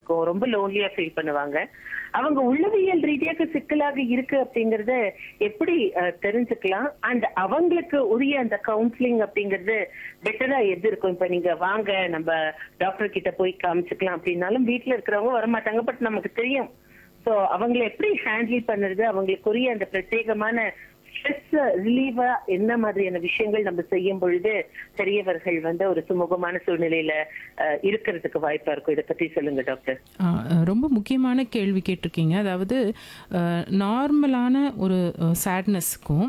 இருக்கும் ரொம்ப லோன்லியா ஃபீல் பண்ணுவாங்க அவங்க உள்ளவியல் ரீதியாக சிக்கலாக இருக்கு அப்படிங்கறத எப்படி அஹ், தெரிஞ்சுக்கலாம் அண்ட் அவங்களுக்கு உரிய அந்த கவுன்சிலிங் அப்படிங்கிறது பெட்டரா எது இருக்கும் இப்ப நீங்க வாங்க நம்ம டாக்டர் கிட்ட போய் காமிச்சுக்கலாம் அப்படின்னாலும் வீட்ல இருக்கிறவங்க வரமாட்டாங்க பட் நமக்கு தெரியும் சோ அவங்களை எப்படி ஹேண்டில் பண்ணுறது அவங்களுக்குரிய அந்த பிரத்யேகமான ஸ்ட்ரெஸ் ரிலீவா என்ன மாதிரியான விஷயங்கள் நம்ம செய்யும் பொழுது பெரியவர்கள் வந்து ஒரு சுமூகமான சூழ்நிலையில அஹ், இருக்கிறதுக்கு வாய்ப்பா இருக்கும் இதை பத்தி சொல்லுங்க டாக்டர் ஆ, ரொம்ப முக்கியமான கேள்வி கேட்டிருக்கீங்க அதாவது நார்மலான ஒரு சேட்னஸ்க்கும்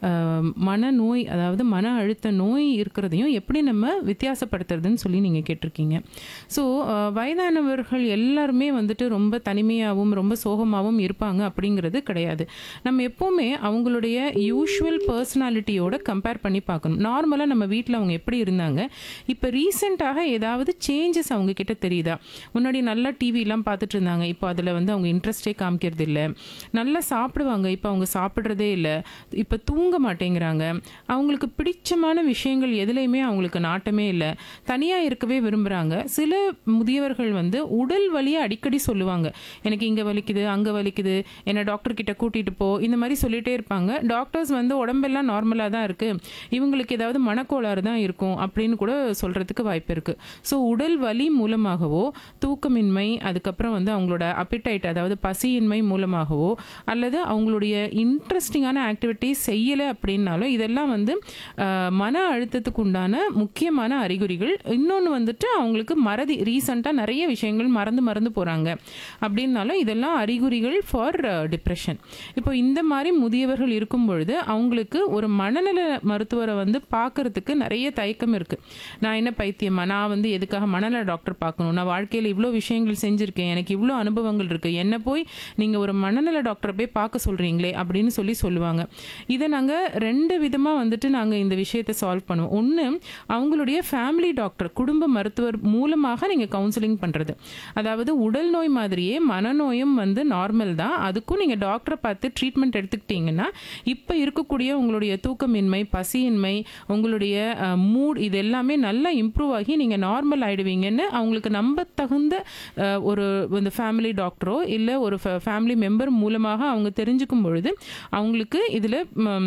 மனநோய் அதாவது மன அழுத்த நோய் இருக்கிறதையும் எப்படி நம்ம வித்தியாசப்படுத்துறதுன்னு சொல்லி நீங்கள் கேட்டிருக்கீங்க ஸோ வயதானவர்கள் எல்லாருமே வந்துட்டு ரொம்ப தனிமையாகவும் ரொம்ப சோகமாகவும் இருப்பாங்க அப்படிங்கிறது கிடையாது நம்ம எப்போவுமே அவங்களுடைய யூஷுவல் பர்சனாலிட்டியோட கம்பேர் பண்ணி பார்க்கணும் நார்மலாக நம்ம வீட்டில் அவங்க எப்படி இருந்தாங்க இப்போ ரீசெண்டாக ஏதாவது சேஞ்சஸ் அவங்க கிட்ட தெரியுதா முன்னாடி நல்லா டிவிலாம் பார்த்துட்டு இருந்தாங்க இப்போ அதில் வந்து அவங்க இன்ட்ரெஸ்டே காமிக்கிறது இல்லை நல்லா சாப்பிடுவாங்க இப்போ அவங்க சாப்பிட்றதே இல்லை இப்போ தூங்க மாட்டேங்கிறாங்க அவங்களுக்கு பிடிச்சமான விஷயங்கள் எதுலேயுமே அவங்களுக்கு நாட்டமே இல்லை தனியாக இருக்கவே விரும்புகிறாங்க சில முதியவர்கள் வந்து உடல் வலியை அடிக்கடி சொல்லுவாங்க எனக்கு இங்கே வலிக்குது அங்கே வலிக்குது என்னை டாக்டர் கிட்ட கூட்டிகிட்டு போ இந்த மாதிரி சொல்லிட்டே இருப்பாங்க டாக்டர்ஸ் வந்து உடம்பெல்லாம் நார்மலாக தான் இருக்குது இவங்களுக்கு ஏதாவது மனக்கோளாறு தான் இருக்கும் அப்படின்னு கூட சொல்கிறதுக்கு வாய்ப்பு இருக்குது ஸோ உடல் வலி மூலமாகவோ தூக்கமின்மை அதுக்கப்புறம் வந்து அவங்களோட அப்பிடைட் அதாவது பசியின்மை மூலமாகவோ அல்லது அவங்களுடைய இன்ட்ரெஸ்டிங்கான ஆக்டிவிட்டிஸ் செய்யலை அப்படின்னாலும் இதெல்லாம் வந்து ஆஹ், மன அழுத்தத்துக்கு உண்டான முக்கியமான அறிகுறிகள் இன்னொன்று வந்துட்டு அவங்களுக்கு மறதி ரீசண்டாக நிறைய விஷயங்கள் மறந்து மறந்து போகிறாங்க அப்படின்னாலும் இதெல்லாம் அறிகுறிகள் ஃபார் டிப்ரெஷன் இப்போ இந்த மாதிரி முதியவர்கள் இருக்கும் பொழுது அவங்களுக்கு ஒரு மனநல மருத்துவரை வந்து பார்க்கறதுக்கு நிறைய தயக்கம் இருக்குது நான் என்ன பைத்தியமா நான் வந்து எதுக்காக மனநல டாக்டர் பார்க்கணும் நான் வாழ்க்கையில் இவ்வளோ விஷயங்கள் செஞ்சுருக்கேன் எனக்கு இவ்வளோ அனுபவங்கள் இருக்குது என்ன போய் நீங்கள் ஒரு மனநல டாக்டரை போய் பார்க்க சொல்கிறீங்களே அப்படின்னு சொல்லி சொல்லுவாங்க இதை நாங்கள் ரெண்டு விதமாக வந்துட்டு நாங்கள் இந்த விஷயத்தை சால்வ் பண்ணுவோம் ஒன்று அவங்களுடைய ஃபேமிலி டாக்டர் குடும்ப மருத்துவர் மூலமாக நீங்கள் கவுன்சிலிங் பண்ணுறது அதாவது உடல் நோய் மாதிரியே மனநோயும் வந்து நார்மல் தான் அதுக்கும் நீங்கள் டாக்டரை பார்த்து ட்ரீட்மெண்ட் எடுத்துக்கிட்டீங்கன்னா இப்போ இருக்கக்கூடிய உங்களுடைய தூக்கமின்மை பசியின்மை உங்களுடைய மூட் இது எல்லாமே நல்லா இம்ப்ரூவ் ஆகி நீங்கள் நார்மல் ஆயிடுவீங்கன்னு அவங்களுக்கு நம்ப தகுந்த அஹ், ஒரு இந்த ஃபேமிலி டாக்டரோ இல்லை ஒரு ஃபேமிலி மெம்பர் மூலமாக அவங்க தெரிஞ்சுக்கும் பொழுது அவங்களுக்கு இதில்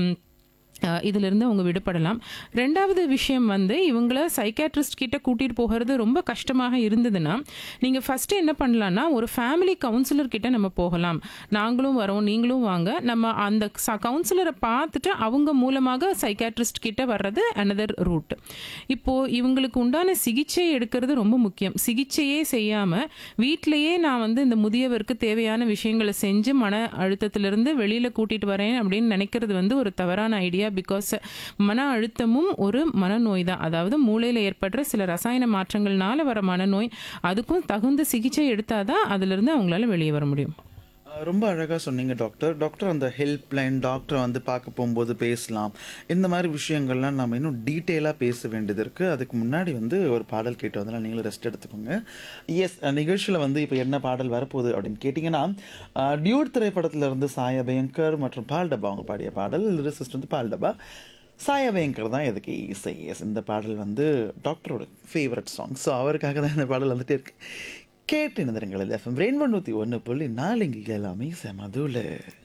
அஹ் இதிலிருந்து அவங்க விடுபடலாம் ரெண்டாவது விஷயம் வந்து இவங்கள சைக்காட்ரிஸ்ட் கிட்ட கூட்டிட்டு போகிறது ரொம்ப கஷ்டமாக இருந்ததுன்னா நீங்கள் ஃபஸ்ட்டு என்ன பண்ணலாம்னா ஒரு ஃபேமிலி கவுன்சிலர் கிட்ட நம்ம போகலாம் நாங்களும் வரோம் நீங்களும் வாங்க நம்ம அந்த கவுன்சிலரை பார்த்துட்டு அவங்க மூலமாக சைக்காட்ரிஸ்ட் கிட்ட வர்றது அனதர் ரூட் இப்போ இவங்களுக்கு உண்டான சிகிச்சை எடுக்கிறது ரொம்ப முக்கியம் சிகிச்சையே செய்யாமல் வீட்டிலேயே நான் வந்து இந்த முதியவருக்கு தேவையான விஷயங்களை செஞ்சு மன அழுத்தத்திலிருந்து வெளியில் கூட்டிட்டு வரேன் அப்படின்னு நினைக்கிறது வந்து ஒரு தவறான ஐடியா பிகாஸ் மன அழுத்தமும் ஒரு மனநோய் தான் அதாவது மூளையில் ஏற்படுற சில ரசாயன மாற்றங்கள்னால வர மனநோய் அதுக்கும் தகுந்த சிகிச்சை எடுத்தாதான் அதிலிருந்து அவங்களால வெளியே வர முடியும் அஹ் ரொம்ப அழகாக சொன்னீங்க டாக்டர் டாக்டர் அந்த ஹெல்ப் லைன் டாக்டரை வந்து பார்க்க போகும்போது பேசலாம் இந்த மாதிரி விஷயங்கள்லாம் நம்ம இன்னும் டீட்டெயிலாக பேச வேண்டியது இருக்குது அதுக்கு முன்னாடி வந்து ஒரு பாடல் கேட்டு வந்தாலும் நீங்களும் ரெஸ்ட் எடுத்துக்கோங்க எஸ் நிகழ்ச்சியில் வந்து இப்போ என்ன பாடல் வரப்போகுது அப்படின்னு கேட்டிங்கன்னா டியூட் திரைப்படத்துல இருந்து சாய பயங்கர் மற்றும் பால் டப்பா அவங்க பாடிய பாடல் லிரிசிஸ்ட் வந்து பால் டப்பா சாய பயங்கர் தான் எதுக்கு இசை எஸ் இந்த பாடல் வந்து டாக்டரோட ஃபேவரட் சாங் ஸோ அவருக்காக தான் இந்த பாடல் வந்துட்டே இருக்கு கேட்டு நிறுங்கள் எஃப்எம் ரெயின்போ நூற்றி ஒன்று புள்ளி நாலு இங்கே எல்லாமே செமதுல